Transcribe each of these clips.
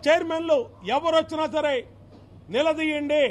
చైర్మన్లు ఎవరు వచ్చినా సరే నిలదీయండి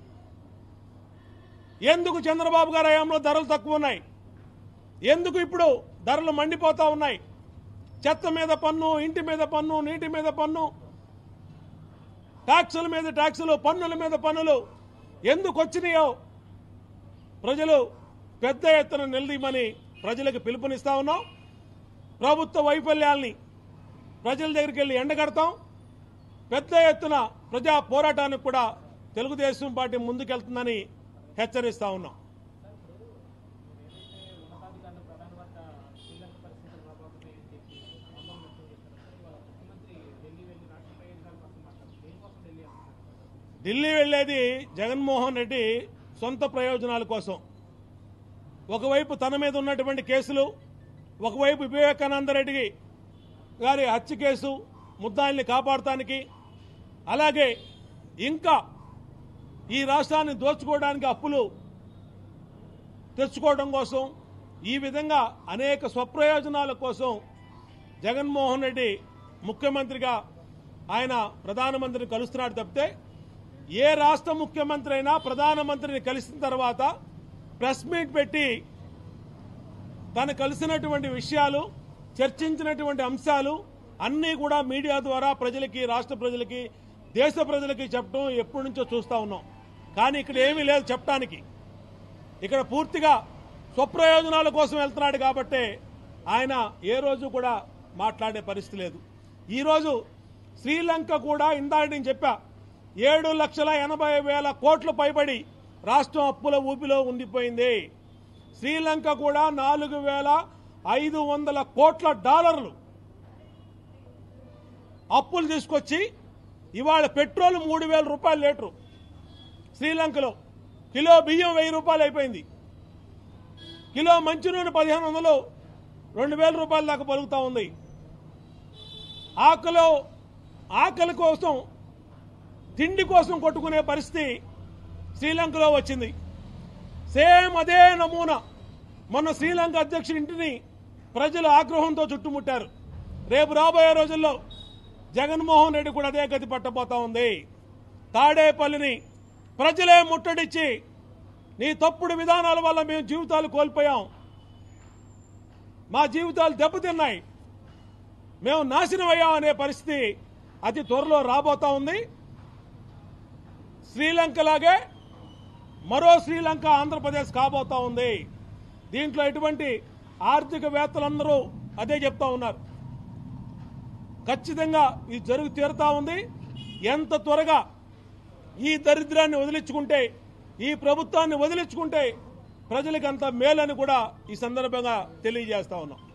ఎందుకు చంద్రబాబు గారి హయాంలో ధరలు తక్కువ ఉన్నాయి ఎందుకు ఇప్పుడు ధరలు మండిపోతా ఉన్నాయి చెత్త మీద పన్ను ఇంటి మీద పన్ను నీటి మీద పన్ను ట్యాక్సుల మీద ట్యాక్సులు పన్నుల మీద పన్నులు ఎందుకు వచ్చినాయో ప్రజలు పెద్ద ఎత్తున నిలదీయమని ప్రజలకు పిలుపునిస్తా ఉన్నాం ప్రభుత్వ వైఫల్యాల్ని ప్రజల దగ్గరికి వెళ్ళి ఎండగడతాం పెద్ద ఎత్తున ప్రజా పోరాటానికి కూడా తెలుగుదేశం పార్టీ ముందుకెళ్తుందని హెచ్చరిస్తా ఉన్నాం ఉన్నతాధికారులు ప్రధాన వార్త శ్రీలంక పరిస్థితులు రాబోతున్నాయి అని చెప్పి ఆందోళన వ్యక్తం చేశారు ఇవాళ ముఖ్యమంత్రి ఢిల్లీ వెళ్ళి రాష్ట్ర ప్రయోజనాల కోసం మాట్లాడారు దేనికోసం ఢిల్లీ వెళ్తున్నారు ఢిల్లీ వెళ్లేది జగన్మోహన్ రెడ్డి సొంత ప్రయోజనాల కోసం ఒకవైపు తన మీద ఉన్నటువంటి కేసులు ఒకవైపు వివేకానంద రెడ్డి గారి హత్య కేసు ముద్దాయిల్ని కాపాడటానికి అలాగే ఇంకా ఈ రాష్ట్రాన్ని దోచుకోవడానికి అప్పులు తెచ్చుకోవడం కోసం ఈ విధంగా అనేక స్వప్రయోజనాల కోసం జగన్మోహన్ రెడ్డి ముఖ్యమంత్రిగా ఆయన ప్రధానమంత్రిని కలుస్తున్నాడు తప్పితే ఏ రాష్ట్ర ముఖ్యమంత్రి అయినా ప్రధానమంత్రిని కలిసిన తర్వాత ప్రెస్ మీట్ పెట్టి తను కలిసినటువంటి విషయాలు చర్చించినటువంటి అంశాలు అన్నీ కూడా మీడియా ద్వారా ప్రజలకి రాష్ట్ర ప్రజలకి దేశ ప్రజలకి చెప్పడం ఎప్పటి నుంచో చూస్తా ఉన్నాం కానీ ఇక్కడ ఏమీ లేదు చెప్పడానికి ఇక్కడ పూర్తిగా స్వప్రయోజనాల కోసం వెళ్తున్నాడు కాబట్టి ఆయన ఏ రోజు కూడా మాట్లాడే పరిస్థితి లేదు ఈరోజు శ్రీలంక కూడా ఇందాక నేను చెప్పా ఏడు లక్షల ఎనభై వేల కోట్లు పైబడి రాష్ట్రం అప్పుల ఊపిలో ఉండిపోయింది శ్రీలంక కూడా నాలుగు వేల ఐదు వందల కోట్ల డాలర్లు అప్పులు తీసుకొచ్చి ఇవాళ పెట్రోల్ మూడు వేల రూపాయలు లీటరు శ్రీలంకలో కిలో బియ్యం వెయ్యి రూపాయలు అయిపోయింది కిలో మంచినూనె పదిహేను వందలు రెండు వేల రూపాయల దాకా పలుకుతా ఉంది ఆకలో ఆకలి కోసం తిండి కోసం కొట్టుకునే పరిస్థితి శ్రీలంకలో వచ్చింది సేమ్ అదే నమూనా మొన్న శ్రీలంక అధ్యక్షుడి ఇంటిని ప్రజలు ఆగ్రహంతో చుట్టుముట్టారు రేపు రాబోయే రోజుల్లో జగన్మోహన్ రెడ్డి కూడా అదే గతి పట్టబోతా ఉంది తాడేపల్లిని ప్రజలే ముట్టడిచ్చి నీ తప్పుడు విధానాల వల్ల మేము జీవితాలు కోల్పోయాం మా జీవితాలు దెబ్బతిన్నాయి మేము నాశనం అయ్యాం అనే పరిస్థితి అతి త్వరలో రాబోతా ఉంది శ్రీలంకలాగే మరో శ్రీలంక ఆంధ్రప్రదేశ్ కాబోతా ఉంది దీంట్లో ఎటువంటి ఆర్థికవేత్తలందరూ అదే చెప్తా ఉన్నారు ఖచ్చితంగా ఇది జరుగు తీరుతా ఉంది ఎంత త్వరగా ఈ దరిద్రాన్ని వదిలించుకుంటే ఈ ప్రభుత్వాన్ని వదిలించుకుంటే ప్రజలకు అంత మేలని కూడా ఈ సందర్భంగా తెలియజేస్తా ఉన్నాం